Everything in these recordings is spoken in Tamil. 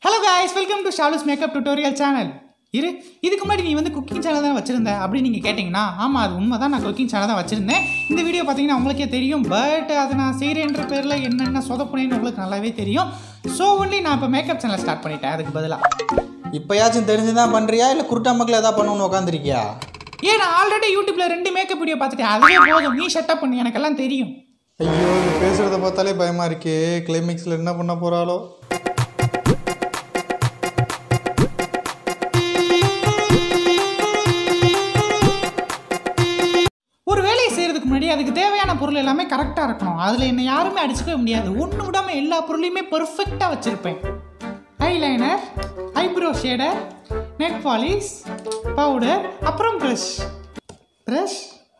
Hello guys welcome to Shalu's makeup tutorial channel இரு இதுக்கு முன்னாடி நீ வந்து குக்கிங் சேனல் தான் வச்சிருந்த அப்படின்னு நீங்கள் கேட்டிங்கன்னா ஆமாம் அது உண்மை தான் நான் குக்கிங் சேனல் தான் வச்சுருந்தேன் இந்த வீடியோ பார்த்தீங்கன்னா உங்களுக்கே தெரியும் பட் அதை நான் செய்கிறேன்ற பேரில் என்னென்ன சொதப்புனேன்னு உங்களுக்கு நல்லாவே தெரியும் ஸோ ஒன்லி நான் இப்போ மேக்கப் சேனல் ஸ்டார்ட் பண்ணிட்டேன் அதுக்கு பதிலாக இப்போயாச்சும் தெரிஞ்சு தான் பண்ணுறியா இல்லை குருட்டா மக்கள் எதாவது பண்ணணும்னு உட்காந்துருக்கியா ஏன் நான் ஆல்ரெடி யூடியூப்பில் ரெண்டு மேக்கப் வீடியோ பார்த்துட்டேன் அதுவே போதும் நீ ஷட்டப் பண்ணி எனக்கெல்லாம் தெரியும் ஐயோ இது பேசுகிறத பார்த்தாலே பயமாக இருக்கே கிளைமேக்ஸில் என்ன பண்ண போகிறாளோ ஒரு வேலையை செய்கிறதுக்கு முன்னாடி அதுக்கு தேவையான பொருள் எல்லாமே கரெக்டாக இருக்கணும் அதில் என்னை யாருமே அடிச்சுக்கவே முடியாது ஒன்று விடாமல் எல்லா பொருளையுமே பெர்ஃபெக்டாக வச்சுருப்பேன் eyeliner eyebrow shader nail polish powder அப்புறம் ப்ரஷ் ப்ரஷ்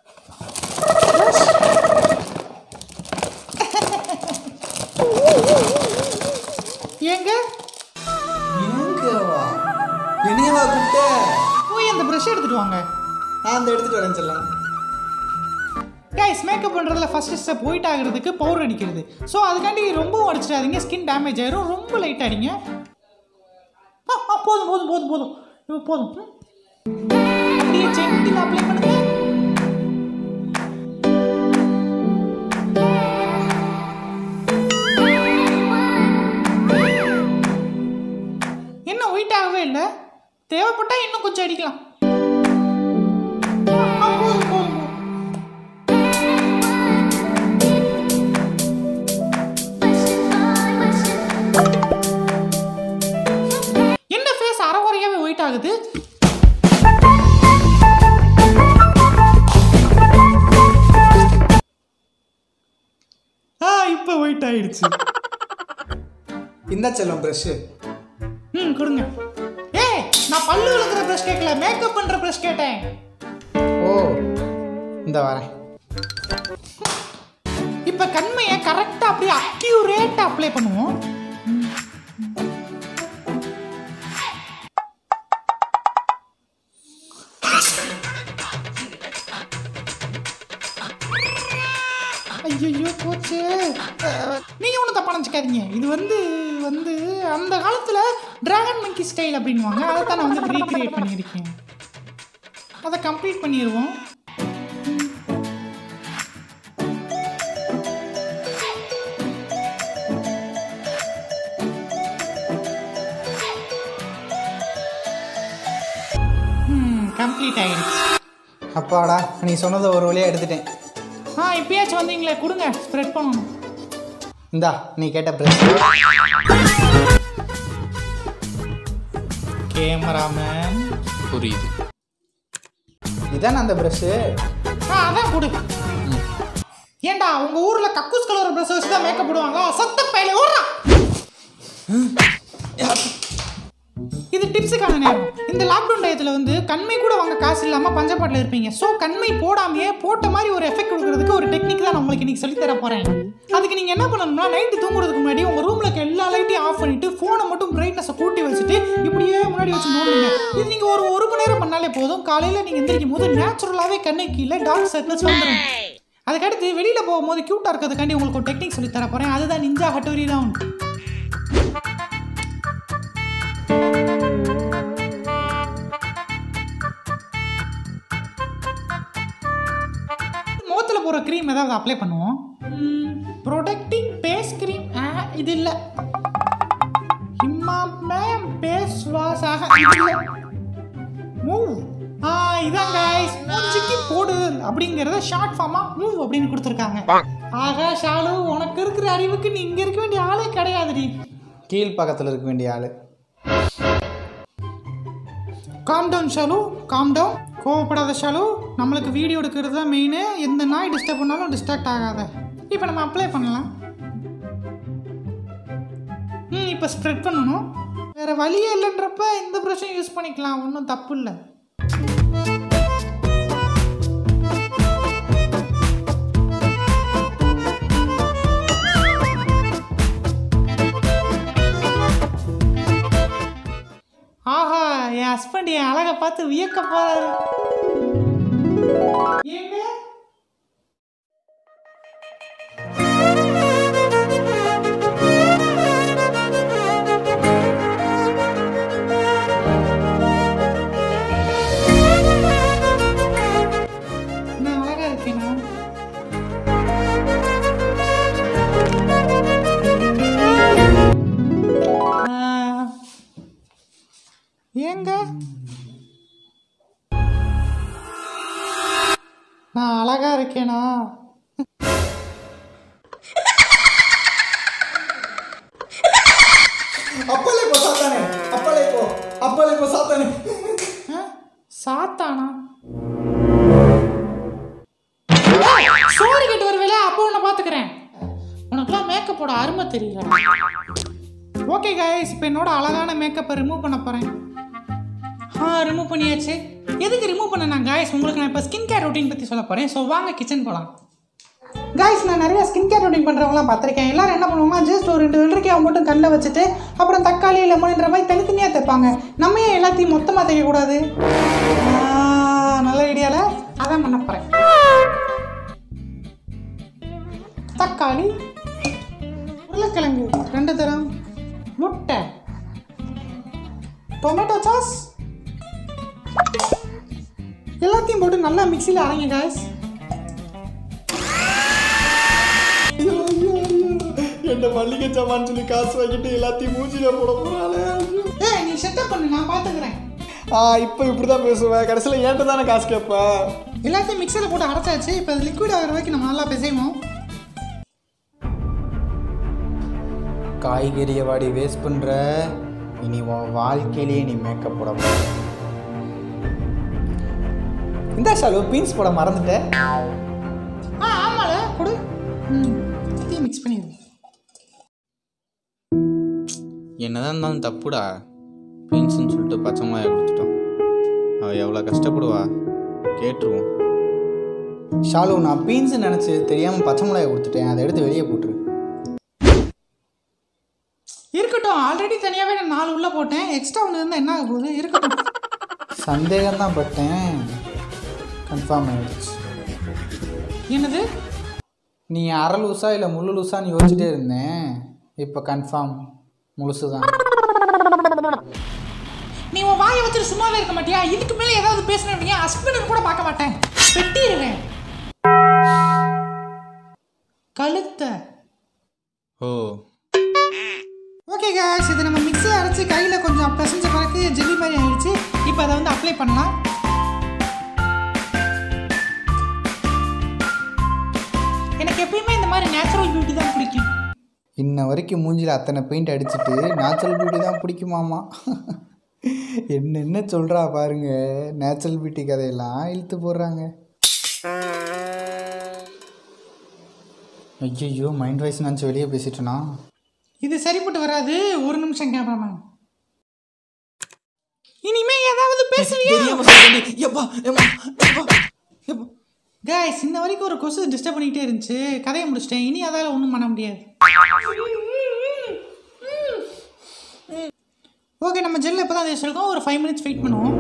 ஏங்க எங்கவா என்னையவா கூப்பிட்ட போய் அந்த ப்ரஷ் எடுத்துட்டு வாங்க நான் அந்த எடுத்துகிட்டு வரேன் செல்லம் கைஸ் மேக்கப் பண்ணுறதுல ஃபஸ்ட்டு ஸ்டெப் ஒயிட் ஆகிறதுக்கு பவுடர் அடிக்கிறது ஸோ அதுக்காண்டி ரொம்பவும் அடிச்சிடாதீங்க ஸ்கின் டேமேஜ் ஆயிரும் ரொம்ப லைட் அடிங்க ஆ, ஆ, போதும் போதும் போதும் போதும் இப்போ போதும் ம். அப்படியே சென்டில் அப்ளை பண்ணுங்க என்ன ஒயிட் ஆகவே இல்லை தேவைப்பட்டா இன்னும் கொஞ்சம் அடிக்கலாம் ஆ, ஆ, போதும் போதும் போதும் என்ன ஃபேஸ் அரைகுறையாவே ஒயிட் ஆகுது ஆ இப்போ ஒயிட் ஆயிடுச்சு இந்த செல்லம் ப்ரெஷ்ஷு ம் கொடுங்க ஏய் நான் பல்லு விளக்குற ப்ரஷ் கேட்கல மேக்கப் பண்ற ப்ரஷ் கேட்டேன் ஓ இந்த வரேன் இப்போ கண்மையை கரெக்டாக அப்படியே அக்யூரேட்டாக அப்ளை பண்ணுவோம் ஐயோ போச்சு அஹ், நீங்க ஒன்றும் தப்பா நினச்சிக்காதீங்க இது வந்து வந்து அந்த காலத்துல டிராகன் மங்கி ஸ்டைல் அப்படின்வாங்க அதை தான் நான் வந்து ரீக்ரியேட் பண்ணியிருக்கேன் அதை கம்ப்ளீட் பண்ணிடுவோம் கம்ப்ளீட் ஆயிடுச்சு அப்பாடா நீ சொன்னதை ஒரு வழியாக எடுத்துட்டேன் ஆ இப்பயாச்சும் வந்தீங்களே கொடுங்க ஸ்ப்ரெட் பண்ணணும் இந்தா நீ கேட்ட ப்ரெஷ் கேமராமேன் புரியுது இதானே அந்த ப்ரெஷ்ஷு ஆ அதான் கொடு ஏண்டா உங்க ஊர்ல கக்கூஸ் கலர் ப்ரஷ் வச்சு தான் மேக்கப் போடுவாங்களா சத்த பையில ஓடுறா இது டிப்ஸுக்கான நேரம் இந்த லாக்டவுன் டயத்தில் வந்து கண்மை கூட வாங்க காசு இல்லாமல் பஞ்சப்பாட்டில் இருப்பீங்க ஸோ கண்மை போடாமையே போட்ட மாதிரி ஒரு எஃபெக்ட் கொடுக்கறதுக்கு ஒரு டெக்னிக் தான் நான் உங்களுக்கு இன்னைக்கு சொல்லித் தர போகிறேன் அதுக்கு நீங்கள் என்ன பண்ணணும்னா நைட்டு தூங்குறதுக்கு முன்னாடி உங்கள் ரூமில் இருக்க எல்லா லைட்டையும் ஆஃப் பண்ணிட்டு ஃபோனை மட்டும் பிரைட்னஸை கூட்டி வச்சுட்டு இப்படியே முன்னாடி வச்சு நோண்டுங்க இது நீங்கள் ஒரு ஒரு மணி நேரம் பண்ணாலே போதும் காலையில் நீங்கள் எந்திரிக்கும் போது நேச்சுரலாகவே கண்ணை கீழே டார்க் சர்க்கிள்ஸ் வந்துடும் அதுக்கடுத்து வெளியில் போகும்போது க்யூட்டாக இருக்கிறதுக்காண்டி உங்களுக்கு ஒரு டெக்னிக் சொல்லித் தர போகிறேன் அதுதான் நிஞ்சா ஹட்டோரி ரவுண்ட் முகத்தில் போகிற க்ரீம் ஏதாவது அப்ளை பண்ணுவோம் ப்ரொடெக்டிங் பேஸ் க்ரீம் இது இல்லை ஹிமாமே பேஸ் வாஷ் ஆக இது இல்லை மூவ் ஆ இதான் கைஸ் மூஞ்சிக்கு போடு அப்படிங்கிறத ஷார்ட் ஃபார்மா மூவ் அப்படின்னு கொடுத்துருக்காங்க ஆகா ஷாலு உனக்கு இருக்கிற அறிவுக்கு நீ இங்கே இருக்க வேண்டிய ஆளே கிடையாதுடி கீழ் பக்கத்தில் இருக்க வேண்டிய ஆள் calm down Shalu calm down கோவப்படாத ஷாலு நம்மளுக்கு வீடியோ எடுக்கிறது தான் மெயின் எந்த நாய் டிஸ்டர்ப் பண்ணாலும் டிஸ்ட்ராக்ட் ஆகாத இப்போ நம்ம அப்ளை பண்ணலாம் ம் இப்போ ஸ்ப்ரெட் பண்ணணும் வேறு வழியே இல்லைன்றப்ப இந்த ப்ரஷும் யூஸ் பண்ணிக்கலாம் ஒன்றும் தப்பு இல்லை ஆஹா என் ஹஸ்பண்ட் என் அழகை பார்த்து வியக்க போறாரு ஏங்க எங்க நான் அழகா இருக்கேனா அப்பளே போ சாத்தானே அப்பளே போ அப்பளே போ சாத்தானே ஆ? சாத்தானா சோறு கேட்டு வருவேல அப்போ உன்னை பார்த்துக்கிறேன் உனக்குலாம் மேக்கப் போட அருமை தெரியல ஓகே கைஸ் இப்போ என்னோட அழகான மேக்கப்பை ரிமூவ் பண்ண போகிறேன் ஆ ரிமூவ் பண்ணியாச்சு எதுக்கு ரிமூவ் பண்ண நான் காய்ஸ் உங்களுக்கு நான் இப்போ ஸ்கின் கேர் ரொட்டீன் பற்றி சொல்ல போகிறேன் ஸோ வாங்க கிச்சன் போகலாம் காய்ஸ் நான் நிறைய ஸ்கின் கேர் ரொட்டீன் பண்ணுறவங்களாம் பார்த்துருக்கேன் எல்லாரும் என்ன பண்ணுவாங்கன்னா ஜஸ்ட் ஒரு ரெண்டு வெள்ளரிக்காய் மட்டும் கண்ணில் வச்சுட்டு அப்புறம் தக்காளி லெமன்ன்ற மாதிரி தனித்தனியாக தைப்பாங்க நம்ம ஏன் எல்லாத்தையும் மொத்தமாக தைக்கக்கூடாது ஆ, நல்ல ஐடியாவில் அதான் பண்ண போகிறேன் தக்காளி உருளைக்கிழங்கு ரெண்டு தரம் முட்டை டொமேட்டோ சாஸ் எல்லாத்தையும் போட்டு நல்லா மிக்சியில் அரைங்க காய்ஸ் ஐயோ ஐயோ ஐயோ என்ன மல்லிகை சாமான் சொல்லி காசு வாங்கிட்டு எல்லாத்தையும் மூஞ்சில போட போறாளே ஐயோ. ஏய் நீ செட்டப் பண்ணு நான் பார்த்துக்கிறேன் ஆ இப்போ இப்படி தான் பேசுவேன் கடைசியில் ஏன்ட்ட தானே காசு கேட்ப எல்லாத்தையும் மிக்சியில் போட்டு அரைச்சாச்சு இப்போ அது லிக்விட் ஆகிற வரைக்கும் நம்ம நல்லா பிசைவோம் காய்கறியை வாடி வேஸ்ட் பண்ணுற இனி உன் வாழ்க்கையிலேயே நீ மேக்கப் போட போற. இந்த ஷாலு பீன்ஸ் போட மறந்துட்ட ஆ ஆமால கொடு ம் எல்லாத்தையும் மிக்ஸ் பண்ணிடுவோம் என்னதான் இருந்தாலும் தப்புடா பீன்ஸ்னு சொல்லிட்டு பச்சை மிளகாய் கொடுத்துட்டோம் அவள் எவ்வளோ கஷ்டப்படுவா கேட்டுருவோம் ஷாலு நான் பீன்ஸ் நினச்சி தெரியாமல் பச்சை மிளகாய் கொடுத்துட்டேன் அதை எடுத்து வெளியே போட்டுரு இருக்கட்டும் ஆல்ரெடி தனியாகவே நான் நாலு உள்ளே போட்டேன் எக்ஸ்ட்ரா ஒன்று இருந்தால் என்ன ஆக போகுது இருக்கட்டும் சந்தேகம் தான் பட்டேன் கன்ஃபார்ம் ஆயிடுச்சு என்னது நீ அரை லூஸா இல்லை முழு லூஸான்னு யோசிச்சுட்டே இருந்தேன் இப்போ கன்ஃபார்ம் முழுசு தான் நீ உன் வாயை வச்சுட்டு சும்மாவே இருக்க மாட்டியா இதுக்கு மேலே ஏதாவது பேசினீங்க ஹஸ்பண்ட் கூட பார்க்க மாட்டேன் வெட்டிடுவேன் கழுத்தை ஓ ஓகே guys இது நம்ம மிக்ஸில் அரைச்சி கையில் கொஞ்சம் பிசைஞ்ச பிறகு ஜெல்லி மாதிரி ஆயிடுச்சு இப்போ அதை வந்து அப்ளை பண்ணலாம் எனக்கு எப்பயுமே இந்த மாதிரி நேச்சுரல் பியூட்டி தான் பிடிக்கும் இன்ன வரைக்கும் மூஞ்சில அத்தனை பெயிண்ட் அடிச்சிட்டு நேச்சுரல் பியூட்டி தான் பிடிக்குமாமா என்னென்ன சொல்கிறா பாருங்க நேச்சுரல் பியூட்டி கதையெல்லாம் இழுத்து போடுறாங்க ஐயோ மைண்ட் வாய்ஸ் நினச்சி வெளியே பேசிட்டேனா இது சரிப்பட்டு வராது ஒரு நிமிஷம் கேமராமேன் இனிமே ஏதாவது பேசுவியா எப்பா ஏம்மா எப்பா எப்பா guys இன்ன வரைக்கும் ஒரு கொசு டிஸ்டர்ப் பண்ணிக்கிட்டே இருந்துச்சு கதையை முடிச்சிட்டேன் இனி அதால் ஒன்றும் பண்ண முடியாது ஓகே நம்ம ஜெல்ல இப்போ தான் வச்சுருக்கோம் ஒரு ஃபைவ் மினிட்ஸ் வெயிட் பண்ணுவோம்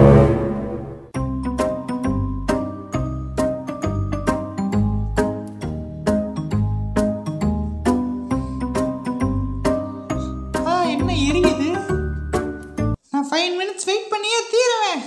ஆ என்ன எரியுது நான் ஃபைவ் மினிட்ஸ் வெயிட் பண்ணியே தீருவேன்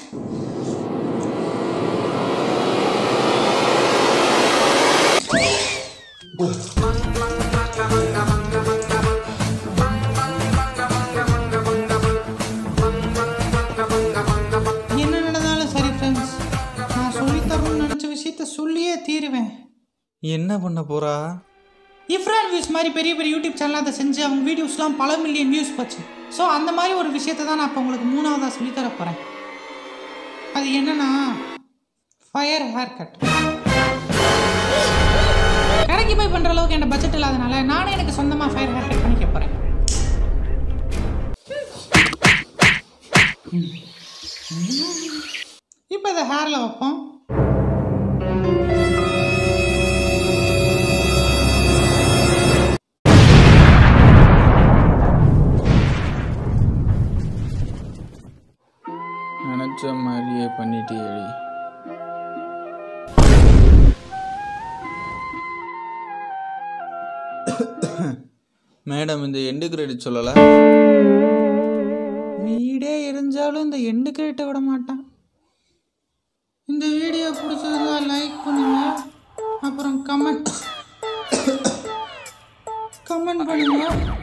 என்ன நடந்தாலும் சரி ஃப்ரெண்ட்ஸ் நான் சொல்லித்தரணும்னு நினச்ச விஷயத்த சொல்லியே தீருவேன் என்ன பண்ண போறா இஃப்ரான் வியூஸ் மாதிரி பெரிய பெரிய யூடியூப் சேனல் அதை செஞ்சு அவங்க வீடியோஸ்லாம் பல மில்லியன் வியூஸ் போச்சு ஸோ அந்த மாதிரி ஒரு விஷயத்தை தான் நான் இப்போ உங்களுக்கு மூணாவதாக சொல்லித்தர போகிறேன் அது என்னன்னா ஃபயர் ஹேர் கட் கடைக்கு போய் பண்ணுற அளவுக்கு என் பட்ஜெட் இல்லாதனால நானே எனக்கு சொந்தமாக ஃபயர் ஹேர் கட் பண்ணிக்க போகிறேன் இப்போ இதை ஹேரில் வைப்போம் நினச்ச மாதிரியே பண்ணிட்டே மேடம் இந்த எண்டு கிரெடிட் சொல்லலை வீடே எரிஞ்சாலும் இந்த எண்டு கிரேட்டை விட மாட்டான் இந்த வீடியோ பிடிச்சதுன்னா லைக் பண்ணுங்க அப்புறம் கமெண்ட் கமெண்ட் பண்ணுங்க